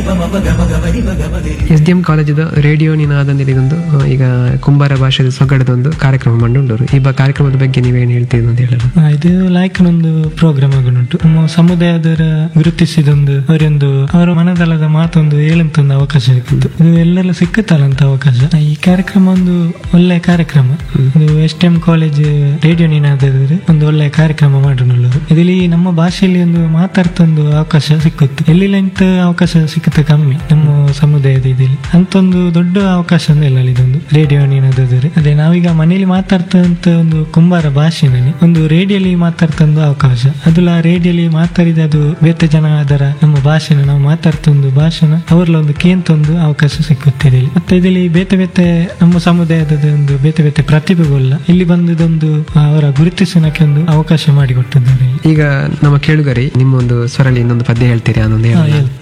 S D M ಕಾಲೇಜದ radio ನಿನಾದಂದಿರಿ ಇದೊಂದು ಆ, ಈಗ ಕುಂಬಾರ ಭಾಷೆದ ಸೊಗಡದೊಂದು ಕಾರ್ಯಕ್ರಮ ಮಂಡುಂಡರು ಈ ಬ ಕಾರ್ಯಕ್ರಮದ ಬಗ್ಗೆ ನೀವೇನು ಹೇಳ್ತೀರಿ ಅಂತ ಹೇಳಲು ಆ, ಇದು ಲಾಯ್ಕನೊಂದು ಪ್ರೋಗ್ರಾಮ್ ಆಗುಂಟು ನಮ್ಮ ಸಮುದಾಯದವರ ಗುರುತಿಸಿದೊಂದು ಅವರೊಂದು ಅವರ ಮನದಲ್ಲದ ಮಾತೊಂದು ಹೇಳಂತೊಂದು ಅವಕಾಶ ಸಿಕ್ಕಿತ್ತು ಇದು ಎಲ್ಲೆಲ್ಲ ಸಿಕ್ಕುತ್ತಲ್ಲಂತ ಅವಕಾಶ ಆ, ಈ ಕಾರ್ಯಕ್ರಮ ಒಂದು ಒಳ್ಳೆ ಕಾರ್ಯಕ್ರಮ ಇದು S T M college radio ನಿನಾದವರು ಒಂದು ಒಳ್ಳೆ ಕಾರ್ಯಕ್ರಮ ಮಾಡಿರುಳ್ಳರು ಇದರಲ್ಲಿ ನಮ್ಮ ಭಾಷೆಯಲ್ಲಿ ಒಂದು ಮಾತಾಡ್ತೊಂದು ಅವಕಾಶ ಸಿಕ್ಕುತ್ತೆ ಎಲ್ಲಿಲ್ಲ ಇಂಥ ಅವಕಾಶ ಸಿಕ್ಕುತ್ತೆ ಕಮ್ಮಿ ನಮ್ಮ ಸಮುದಾಯದ ಇದಲ್ಲಿ ಅಂತೊಂದು ದೊಡ್ಡ ಅವಕಾಶ ಅಂದ್ರೆ ಇಲ್ಲ ಇದೊಂದು ರೇಡಿಯೋ ನಿನಾದವರು ಅದೇ ನಾವೀಗ ಮನೇಲಿ ಮಾತಾಡ್ತಂತ ಒಂದು ಕುಂಬಾರ ಭಾಷೆನಲ್ಲಿ ಒಂದು ರೇಡಿಯೋಲಿ ಮಾತಾಡ್ತಂದು ಅವಕಾಶ ಅದುಲ್ಲ ರೇಡಿಯೋಲಿ ಮಾತಾಡಿದ ಅದು ಬೇತೆ ಜನ ಅದರ ನಮ್ಮ ಭಾಷೆನ ನಾವು ಮಾತಾಡ್ತೊಂದು ಭಾಷೆನ ಅವರಲ್ಲಿ ಒಂದು ಕೇಂತೊಂದು ಅವಕಾಶ ಸಿಕ್ಕುತ್ತೆ ಇಲ್ಲಿ ಮತ್ತೆ ಇದರಲ್ಲಿ ಬೇತೆ ಬೇತೆ ನಮ್ಮ ಸಮುದಾಯದ ಒಂದು ಬೇತೆ ಬೇತೆ ಪ್ರತಿಭೆಗಳೆಲ್ಲ ಇಲ್ಲಿ ಬಂದದೊಂದು ಅವರ ಗುರುತಿಸೋಣಕ್ಕೆ ಒಂದು ಅವಕಾಶ ಮಾಡಿಕೊಟ್ಟಿದ್ದಾರೆ ಈಗ ನಮ್ಮ ಕೇಳುಗರಿ ನಿಮ್ಮ ಒಂದು ಸ್ವರಲ್ಲಿ ಇನ್ನೊಂದು ಪದ್ಯ ಹೇಳ್ತೀರಿ ಅನ್ನೊಂದು ಹಾ, ಹೇಳಿ ಹೇಳಿ.